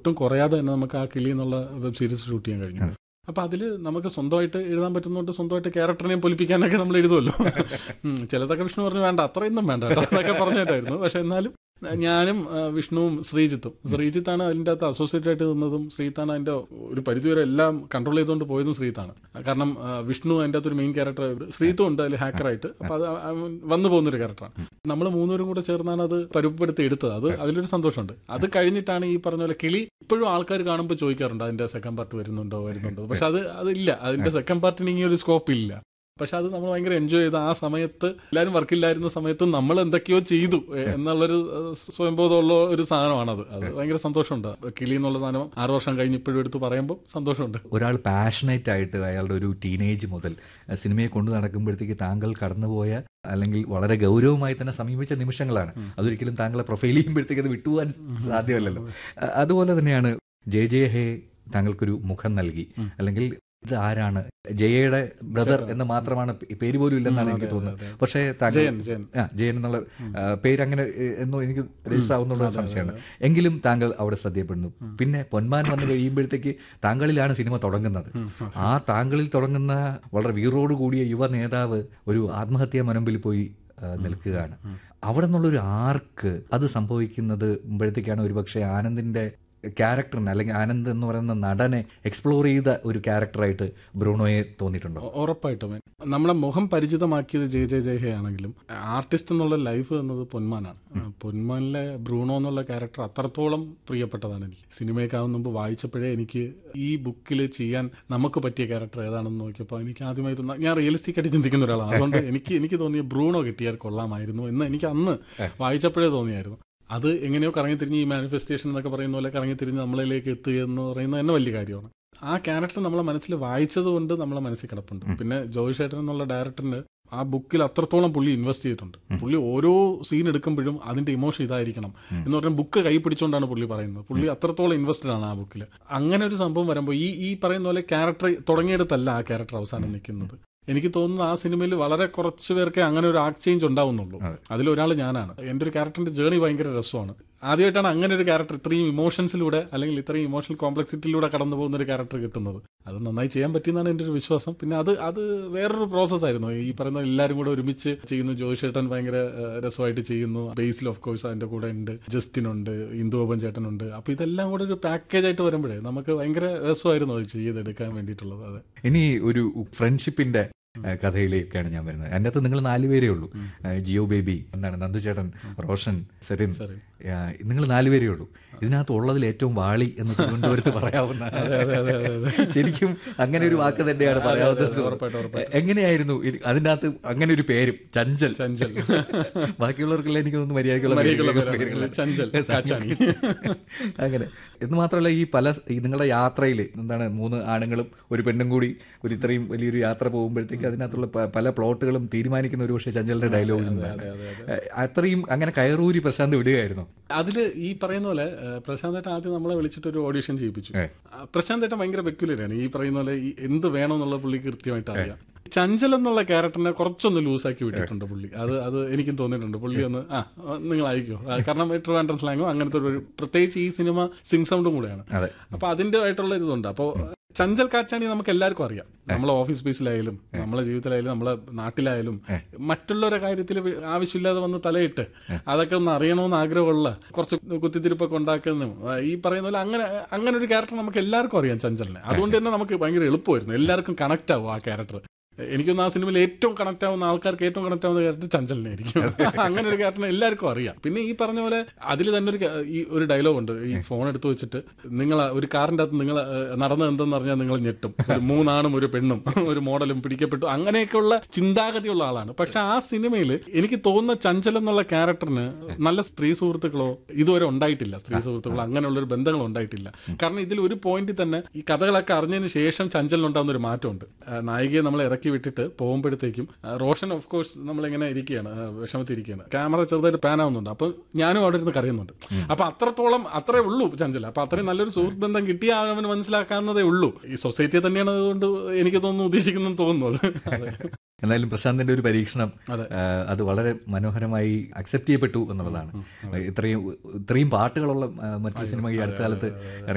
ഒട്ടും കുറയാതെ തന്നെ നമുക്ക് ആ കിളി എന്നുള്ള വെബ് സീരീസ് ഷൂട്ട് ചെയ്യാൻ കഴിഞ്ഞു അപ്പൊ അതിൽ നമുക്ക് സ്വന്തമായിട്ട് എഴുതാൻ പറ്റുന്നതുകൊണ്ട് സ്വന്തമായിട്ട് ക്യാരക്ടറിനെയും പൊലിപ്പിക്കാനൊക്കെ നമ്മൾ എഴുതുമല്ലോ ഉം, ചിലതൊക്കെ വിഷ്ണു പറഞ്ഞു വേണ്ട അത്രയൊന്നും വേണ്ട കേട്ടോ എന്നൊക്കെ പറഞ്ഞിട്ടായിരുന്നു പക്ഷെ എന്നാലും ഞാനും ആ, വിഷ്ണുവും ശ്രീജിത്തും ശ്രീജിത്താണ് അതിൻ്റെ അകത്ത് അസോസിയേറ്റ് ആയിട്ട് നിന്നതും ശ്രീജിത്താണ് അതിന്റെ ഒരു പരിധിവരെ എല്ലാം കൺട്രോൾ ചെയ്തുകൊണ്ട് പോയതും ശ്രീജിത്താണ് കാരണം ആ, വിഷ്ണു അതിൻ്റെ അകത്ത് ഒരു മെയിൻ ക്യാരക്ടർ ശ്രീജിത്തും ഉണ്ട് അതിൽ ഹാക്കറായിട്ട് അപ്പൊ അത് അവൻ വന്നു പോകുന്ന ഒരു ക്യാരക്ടറാണ് നമ്മൾ മൂന്നുപേരും കൂടെ ചേർന്നാണ് അത് പരുപ്പെടുത്തി എടുത്തത് അത് അതിലൊരു സന്തോഷമുണ്ട് അത് കഴിഞ്ഞിട്ടാണ് ഈ പറഞ്ഞ പോലെ കിളി ഇപ്പോഴും ആൾക്കാർ കാണുമ്പോൾ ചോദിക്കാറുണ്ട് അതിന്റെ സെക്കൻഡ് പാർട്ട് വരുന്നുണ്ടോ വരുന്നുണ്ടോ പക്ഷെ അത് അതില്ല അതിന്റെ സെക്കൻഡ് പാർട്ടിന് ഇനി ഒരു സ്കോപ്പ് ഇല്ല പക്ഷെ അത് നമ്മൾ ഭയങ്കര എൻജോയ് ചെയ്ത് ആ സമയത്ത് എല്ലാവരും വർക്കില്ലായിരുന്ന സമയത്ത് നമ്മൾ എന്തൊക്കെയോ ചെയ്തു എ, എന്നുള്ളൊരു ഏഹ്, സ്വയംബോധമുള്ള ഒരു സാധനമാണത് അത് ഭയങ്കര സന്തോഷമുണ്ട് കിളി എന്നുള്ള സാധനം ആറു വർഷം കഴിഞ്ഞ് ഇപ്പോഴും എടുത്ത് പറയുമ്പോൾ സന്തോഷമുണ്ട് ഒരാൾ പാഷനേറ്റ് ആയിട്ട് അയാളുടെ ഒരു ടീനേജ് മുതൽ അഹ് സിനിമയെ കൊണ്ടു നടക്കുമ്പോഴത്തേക്ക് താങ്കൾ കടന്നുപോയ അല്ലെങ്കിൽ വളരെ ഗൗരവമായി തന്നെ സമീപിച്ച നിമിഷങ്ങളാണ് അതൊരിക്കലും താങ്കളെ പ്രൊഫൈൽ ചെയ്യുമ്പോഴത്തേക്ക് അത് വിട്ടുപോകാൻ സാധ്യമല്ലല്ലോ അഹ് അതുപോലെ തന്നെയാണ് ജെ ജെ ഹേ താങ്കൾക്കൊരു മുഖം നൽകി അല്ലെങ്കിൽ ഇത് ആരാണ് ജയയുടെ ബ്രദർ എന്ന് മാത്രമാണ് പേ- പേര് പോലും ഇല്ലെന്നാണ് എനിക്ക് തോന്നുന്നത് പക്ഷേ താങ്കൾ ജയൻ ജയൻ ആ ജയൻ എന്നുള്ള ആ, പേര് അങ്ങനെ ഏ, എന്നോ എനിക്ക് രജിസ്റ്റർ ആവുന്നുള്ള സംശയമാണ് എങ്കിലും താങ്കൾ അവിടെ ശ്രദ്ധയപ്പെടുന്നു പിന്നെ പൊന്മാൻ വന്ന് കഴിയുമ്പോഴത്തേക്ക് താങ്കളിലാണ് സിനിമ തുടങ്ങുന്നത് ആ താങ്കളിൽ തുടങ്ങുന്ന വളരെ വീറോട് കൂടിയ യുവ നേതാവ് ഒരു ആത്മഹത്യാ മുനമ്പിൽ പോയി ആ, നിൽക്കുകയാണ് അവിടെ നിന്നുള്ളൊരു ആർക്ക് അത് സംഭവിക്കുന്നത് മ്പോഴത്തേക്കാണ് ഒരുപക്ഷെ ആനന്ദിന്റെ ക്യാരക്ടറിന് അല്ലെങ്കിൽ ആനന്ദ് എന്ന് പറയുന്ന നടനെ എക്സ്പ്ലോർ ചെയ്ത ഒരു ക്യാരക്ടറായിട്ട് ബ്രൂണോയെ തോന്നിയിട്ടുണ്ടോ ഉ- ഉറപ്പായിട്ടും നമ്മളെ മുഖം പരിചിതമാക്കിയത് ജെ ജെ ജയഹേ ആണെങ്കിലും ആർട്ടിസ്റ്റ് എന്നുള്ള ലൈഫ് എന്നത് പൊന്മാനാണ് പൊന്മാനിലെ ബ്രൂണോ എന്നുള്ള ക്യാരക്ടർ അത്രത്തോളം പ്രിയപ്പെട്ടതാണ് എനിക്ക് സിനിമയൊക്കെ ആവുന്ന മുമ്പ് വായിച്ചപ്പോഴേ എനിക്ക് ഈ ബുക്കിൽ ചെയ്യാൻ നമുക്ക് പറ്റിയ ക്യാരക്ടർ ഏതാണെന്ന് നോക്കിയപ്പോൾ എനിക്ക് ആദ്യമായി തോന്നുന്ന ഞാൻ റിയലിസ്റ്റിക് ആയിട്ട് ചിന്തിക്കുന്ന ഒരാളാണ് അതുകൊണ്ട് എനിക്ക് എനിക്ക് തോന്നിയ ബ്രൂണോ കിട്ടിയാൽ കൊള്ളാമായിരുന്നു എന്ന് എനിക്ക് അന്ന് വായിച്ചപ്പോഴേ തോന്നിയായിരുന്നു അത് എങ്ങനെയോ കറങ്ങിത്തിരിഞ്ഞ് ഈ മാനിഫെസ്റ്റേഷൻ എന്നൊക്കെ പറയുന്ന പോലെ കറങ്ങിത്തിരിഞ്ഞ് നമ്മളിലേക്ക് എത്തുക എന്ന് പറയുന്നത് തന്നെ വലിയ കാര്യമാണ് ആ ക്യാരക്ടർ നമ്മളെ മനസ്സിൽ വായിച്ചത് കൊണ്ട് നമ്മളെ മനസ്സിൽ കിടപ്പുണ്ട് പിന്നെ ജോയ് ഷേട്ടൻ എന്നുള്ള ഡയറക്ടറിന് ആ ബുക്കിൽ അത്രത്തോളം പുള്ളി ഇൻവെസ്റ്റ് ചെയ്തിട്ടുണ്ട് പുള്ളി ഓരോ സീൻ എടുക്കുമ്പോഴും അതിന്റെ ഇമോഷൻ ഇതായിരിക്കണം എന്ന് പറഞ്ഞാൽ ബുക്ക് കൈ പിടിച്ചുകൊണ്ടാണ് പുള്ളി പറയുന്നത് പുള്ളി അത്രത്തോളം ഇൻവെസ്റ്റഡ് ആണ് ആ ബുക്കിൽ അങ്ങനെ ഒരു സംഭവം വരുമ്പോൾ ഈ ഈ പറയുന്ന പോലെ ക്യാരക്ടർ തുടങ്ങിയെടുത്തല്ല ആ ക്യാരക്ടർ അവസാനം നിൽക്കുന്നത് എനിക്ക് തോന്നുന്നു ആ സിനിമയിൽ വളരെ കുറച്ച് പേർക്ക് അങ്ങനെ ഒരു ആക്ട് ചേഞ്ച് ഉണ്ടാവുന്നുള്ളൂ അതിലൊരാൾ ഞാനാണ് എൻ്റെ ഒരു ക്യാരക്ടറിന്റെ ജേണി ഭയങ്കര രസമാണ് ആദ്യമായിട്ടാണ് അങ്ങനെ ഒരു ക്യാരക്ടർ ഇത്രയും ഇമോഷൻസിലൂടെ അല്ലെങ്കിൽ ഇത്രയും ഇമോഷണൽ കോംപ്ലക്സിറ്റിയിലൂടെ കടന്നു പോകുന്ന ഒരു ക്യാരക്ടർ കിട്ടുന്നത് അത് നന്നായി ചെയ്യാൻ പറ്റിയെന്നാണ് എൻ്റെ ഒരു വിശ്വാസം പിന്നെ അത് അത് വേറൊരു പ്രോസസ് ആയിരുന്നു ഈ പറയുന്ന എല്ലാവരും കൂടെ ഒരുമിച്ച് ചെയ്യുന്നു ജോയ് ചേട്ടൻ ഭയങ്കര ഏഹ്, രസമായിട്ട് ചെയ്യുന്നു ബേസിൽ ഓഫ് കോഴ്സ് അതിന്റെ കൂടെ ഉണ്ട് ജസ്റ്റിൻ ഉണ്ട് ഇന്ദുബൻ ചേട്ടനുണ്ട് അപ്പൊ ഇതെല്ലാം കൂടെ ഒരു പാക്കേജ് ആയിട്ട് വരുമ്പോഴേ നമുക്ക് ഭയങ്കര രസമായിരുന്നു അത് ചെയ്തെടുക്കാൻ വേണ്ടിയിട്ടുള്ളത് അതെ ഇനി ഒരു ഫ്രണ്ട്ഷിപ്പിന്റെ ആ, കഥയിലേക്കാണ് ഞാൻ വരുന്നത് അതിൻ്റെ അകത്ത് നിങ്ങൾ നാലുപേരേ ഉള്ളൂ ആ, ജിയോ ബേബി എന്താണ് നന്ദുചേട്ടൻ റോഷൻ സെറിൻ നിങ്ങൾ നാലുപേരേ ഉള്ളൂ ഇതിനകത്ത് ഉള്ളതിൽ ഏറ്റവും വാളി എന്ന് തിരുവനന്തപുരത്ത് പറയാവുന്ന ശരിക്കും അങ്ങനെ ഒരു വാക്ക് തന്നെയാണ് പറയാവുന്നത് ഉറപ്പായിട്ടും, എങ്ങനെയായിരുന്നു ഇത് അതിൻ്റെ അകത്ത് അങ്ങനെ ഒരു പേരും ചഞ്ചൽ ചഞ്ചൽ ബാക്കിയുള്ളവർക്കെല്ലാം എനിക്ക് തോന്നുന്നു മര്യാദക്കുള്ള മര്യാദക്കുള്ള പേരുകൾ- പേരാണ്. പേരുകൾ. ചഞ്ചൽ, കാച്ചാണി. അങ്ങനെ എന്ന് മാത്രമല്ല ഈ പല ഈ നിങ്ങളുടെ യാത്രയിൽ എന്താണ് മൂന്ന് ആണുങ്ങളും ഒരു പെണ്ണും കൂടി ഒരു ഇത്രയും വലിയൊരു യാത്ര പോകുമ്പോഴത്തേക്ക് അതിനകത്തുള്ള പ- പല പ്ലോട്ടുകളും തീരുമാനിക്കുന്ന ഒരു പക്ഷേ ചഞ്ചലിന്റെ ഡയലോഗ് അത്രയും അങ്ങനെ കയറൂരി പ്രശാന്ത് വിടുകയായിരുന്നു അതില് ഈ പറയുന്ന പോലെ ഏഹ്, പ്രശാന്ത് ഏട്ടൻ ആദ്യം നമ്മളെ വിളിച്ചിട്ട് ഒരു ഓഡിഷൻ ചെയ്യിപ്പിച്ചു ഏ. ആ, പ്രശാന്ത് ഏട്ടൻ ഭയങ്കര പെക്യുലറാണ് ഈ പറയുന്ന പോലെ ഈ എന്ത് വേണമെന്നുള്ള പുള്ളി കൃത്യമായിട്ട് അറിയാം ചഞ്ചൽ എന്നുള്ള ക്യാരക്ടറിനെ കുറച്ചൊന്ന് ലൂസാക്കി വിട്ടിട്ടുണ്ട് പുള്ളി അത് അത് എനിക്കും തോന്നിയിട്ടുണ്ട് പുള്ളി ഒന്ന് ആ നിങ്ങൾ അയക്കോ ആ, കാരണം ട്രിവാൻഡ്രം സ്ലാങ്ങോ അങ്ങനത്തെ ഒരു പ്രത്യേകിച്ച് ഈ സിനിമ സിംഗ് സൗണ്ടും കൂടെയാണ് അതെ അപ്പൊ അതിന്റെ ആയിട്ടുള്ള ഇതുണ്ട് അപ്പോ ചഞ്ചൽ കാച്ചാണി നമുക്ക് എല്ലാവർക്കും അറിയാം നമ്മളെ ഓഫീസ് സ്പേസിലായാലും നമ്മളെ ജീവിതത്തിലായാലും നമ്മളെ നാട്ടിലായാലും മറ്റുള്ളവരുടെ കാര്യത്തിൽ ആവശ്യമില്ലാതെ വന്ന് തലയിട്ട് അതൊക്കെ ഒന്ന് അറിയണമെന്ന് ആഗ്രഹമുള്ള കുറച്ച് കുത്തിത്തിരിപ്പൊക്കെ ഉണ്ടാക്കുന്നതും ആ, ഈ പറയുന്ന പോലെ അങ്ങനെ അങ്ങനെ ഒരു ക്യാരക്ടർ നമുക്ക് എല്ലാവർക്കും അറിയാം ചഞ്ചലിനെ അതുകൊണ്ട് തന്നെ നമുക്ക് ഭയങ്കര എളുപ്പമായിരുന്നു എല്ലാവർക്കും കണക്ട് ആവും ആ ക്യാരക്ടർ എനിക്കൊന്ന് ആ സിനിമയിൽ ഏറ്റവും കണക്ട് ആവുന്ന ആൾക്കാർക്ക് ഏറ്റവും കണക്ട് ആവുന്ന ക്യാരക്ടർ ചഞ്ചലിനായിരിക്കും അങ്ങനെ ഒരു ക്യാരക്ടറിനെ എല്ലാവർക്കും അറിയാം പിന്നെ ഈ പറഞ്ഞ പോലെ അതിൽ തന്നെ ഒരു ക- ഈ ഒരു ഡയലോഗ് ഉണ്ട് ഈ ഫോൺ എടുത്തു വെച്ചിട്ട് നിങ്ങൾ ഒരു കാറിന്റെ അകത്ത് നിങ്ങൾ നടന്നത് എന്തെന്ന് പറഞ്ഞാൽ നിങ്ങൾ ഞെട്ടും ഒരു മൂന്നാണും ഒരു പെണ്ണും ഒരു മോഡലും പിടിക്കപ്പെട്ടു അങ്ങനെയൊക്കെയുള്ള ചിന്താഗതിയുള്ള ആളാണ് പക്ഷെ ആ സിനിമയിൽ എനിക്ക് തോന്നുന്ന ചഞ്ചൽ എന്നുള്ള ക്യാരക്ടറിന് നല്ല സ്ത്രീ സുഹൃത്തുക്കളോ ഇതുവരെ ഉണ്ടായിട്ടില്ല സ്ത്രീ സുഹൃത്തുക്കളോ അങ്ങനെയുള്ള ഒരു ബന്ധങ്ങൾ ഉണ്ടായിട്ടില്ല കാരണം ഇതിൽ ഒരു പോയിന്റിൽ തന്നെ ഈ കഥകളൊക്കെ അറിഞ്ഞതിന് ശേഷം ചഞ്ചലിനുണ്ടാകുന്ന ഒരു മാറ്റമുണ്ട് ആ, നായികയെ നമ്മൾ ഇറക്കി വിട്ടിട്ട് പോകുമ്പോഴത്തേക്കും ആ, റോഷൻ ഓഫ് കോഴ്സ് നമ്മളിങ്ങനെ ഇരിക്കുകയാണ് ആ, വിഷമത്തിരിക്കുകയാണ് ക്യാമറ ചെറുതായിട്ട് പാൻ ആവുന്നുണ്ട് അപ്പൊ ഞാനും അവിടെ ഇരുന്ന് കരയുന്നുണ്ട് അപ്പൊ അത്രത്തോളം അത്രേ ഉള്ളൂ ചഞ്ചൽ അപ്പൊ അത്രയും നല്ലൊരു സുഹൃത്ത് ബന്ധം കിട്ടിയ അവന് മനസ്സിലാക്കാവുന്നതേ ഉള്ളൂ ഈ സൊസൈറ്റിയെ തന്നെയാണ് അതുകൊണ്ട് എനിക്ക് തോന്നുന്നു ഉദ്ദേശിക്കുന്നത് തോന്നുന്നു അത് അതെ. എന്നാലും പ്രശാന്തിന്റെ ഒരു പരീക്ഷണം അതെ. ആ, അത് വളരെ മനോഹരമായി അക്സെപ്റ്റ് ചെയ്യപ്പെട്ടു എന്നുള്ളതാണ് ഇത്രയും ഇത്രയും പാട്ടുകളുള്ള ആ, മറ്റൊരു സിനിമ ഈ അടുത്ത കാലത്ത്